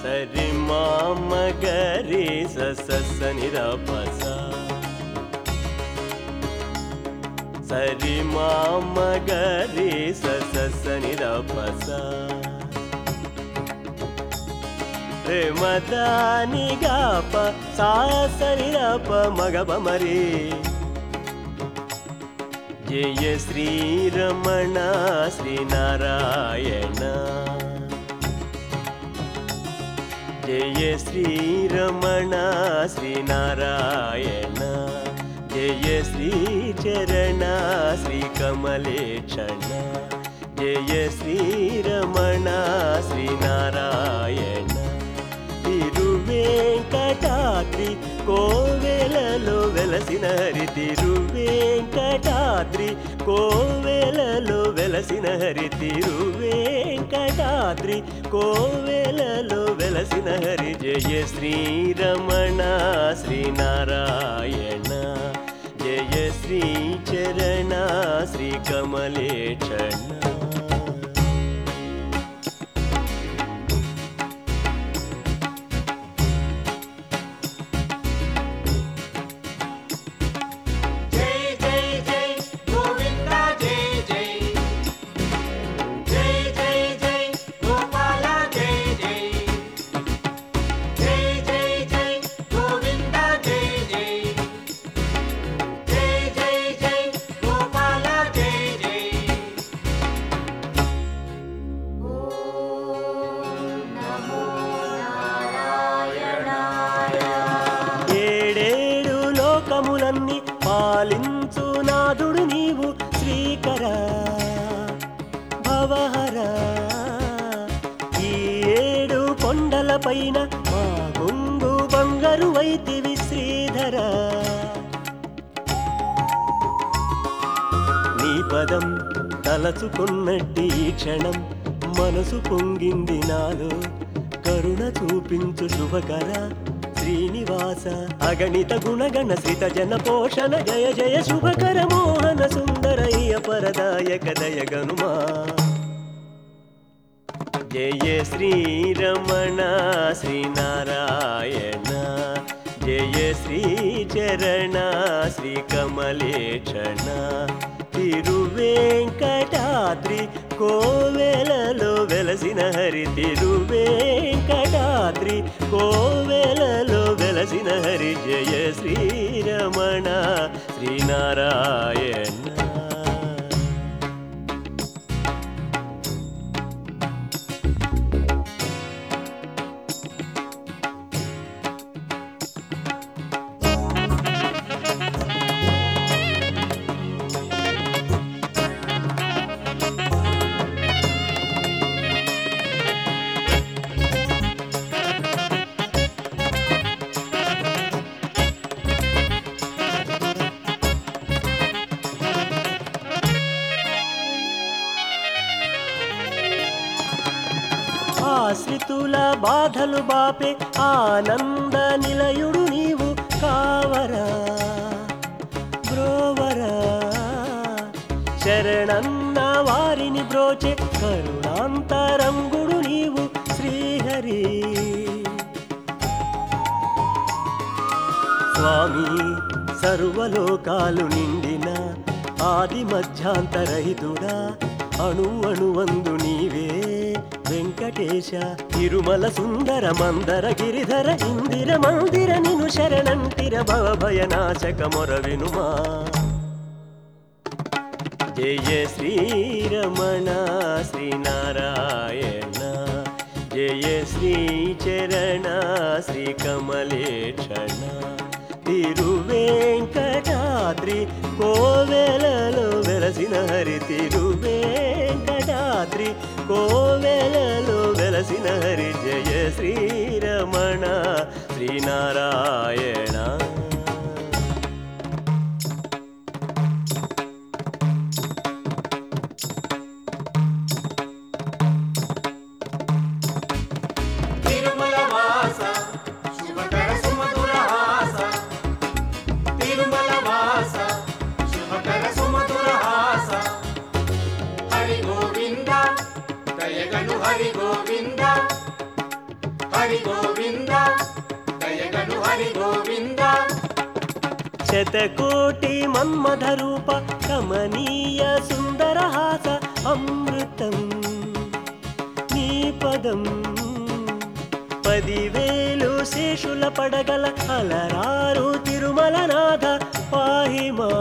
సరి మామ గరి సస నిద పస సరి మామ గరి సస నిద పస రే మదాని గాప సాసరి రప మగప మరి జయ శ్రీరమణ శ్రీనారాయణ జయ శ్రీరమణ శ్రీనారాయణ జయ శ్రీచరణ శ్రీకమలేక్షణ జయ శ్రీరమణ శ్రీనారాయణ తిరువేంకటాద్రి కోవెలలో వెలసిన హరి తిరువేంకటాద్రి కోవెలలో వెలసిన హరి తిరువేంకటాద్రి కోవెలలో వెలసిన హరి జయ శ్రీరమణ శ్రీనారాయణ జయ శ్రీచరణ శ్రీకమలేక్షణ జై జై జై గోవింద జై జై జై జై జై గోపాల జై జై జై జై జై గోవింద జై జై జై జై జై గోపాల జై జై ఏడేడు లోకములన్నీ పాలించు నాదుడు నీవు శ్రీకర భవహర ఈ ఏడు కొండల పైన మా గుంగు బంగారు వైతివి శ్రీధర నీ పదం తలచుకున్నట్టి ఈ క్షణం మనసు పొంగింది నాలో కరుణ చూపించు శుభకర శ్రీనివాస అగణిత గుణగణ శ్రిత జన పోషణ జయ జయ శుభకర మోహన సుందరయ్య పరదాయక దయగనుమా జయ శ్రీరమణ శ్రీనారాయణ జయ శ్రీచరణ శ్రీకమలేక్షణ తిరువేంకటాద్రి కోవెలలో వెలసిన హరి తిరువేంకటాద్రి కోవెలలో వెలసిన హరి జయ శ్రీరమణ శ్రీనారాయణ ఆశ్రితుల బాధలు బాపే ఆనంద నిలయుడు నీవు కావరా బ్రోవరా శరణన్న వారిని బ్రోచే కరుణాంతరంగుడు నీవు శ్రీహరి స్వామి సర్వలోకాలు నిండిన ఆది మధ్యాంతరహితుడా అణు అణువందు నీవే వెంకటేశ తిరుమల సుందర మందర గిరిధర ఇందిర మందిర నిను శరణంటిర భవభయనాశక మొర వినుమా జయ శ్రీరమణ శ్రీనారాయణ జయ శ్రీచరణ శ్రీకమలేక్షణ తిరువేంకటాద్రి కోవెలలో వెలసిన హరి తిరువేంకటాద్రి కోవెలలో వెలసిన హరి జయ శ్రీరమణ శ్రీనారాయణ తిరుమల వాస శుభకర సుమధుర హాస తిరుమల వాస శుభకర సుమధుర హాస హరి గోవింద దయగను హరి గోవింద హరి శతకోటి మన్మథ రూప కమనీయ సుందరహాస అమృతం నీ పదం పదివేలు శేషుల పడగల అలరారు తిరుమలనాథ పాహిమా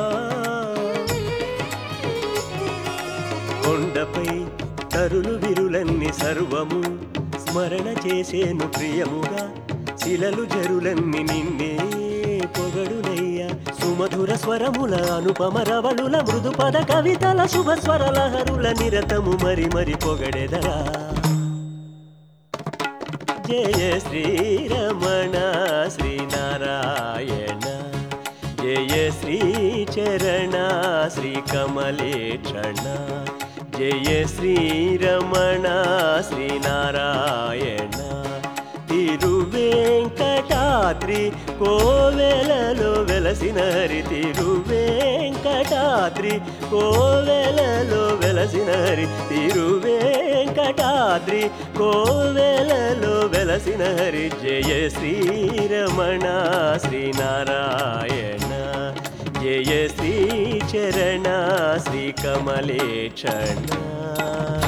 కొండపై తరులు విరులన్ని సర్వము స్మరణ చేసేను ప్రియముగా శిలలు జరులన్ని నిన్నే పొగడునయ్యా సుమధుర స్వరముల అనుపమ రవళుల మృదు పద కవితల శుభ స్వర లహరుల నిరతము మరి మరి పొగడెదరా జయ శ్రీరమణ శ్రీనారాయణ జయ శ్రీచరణ శ్రీకమలేక్షణ జయ శ్రీరమణ శ్రీనారాయణ తిరువేంకటాద్రి కోవెలలో వెలసిన హరి తిరువేంకటాద్రి కోవెలలో వెలసిన హరి తిరువేంకటాద్రి కోవెలలో వెలసిన హరి జయ శ్రీరమణ శ్రీనారాయణ జయ శ్రీచరణ శ్రీకమలేక్షణ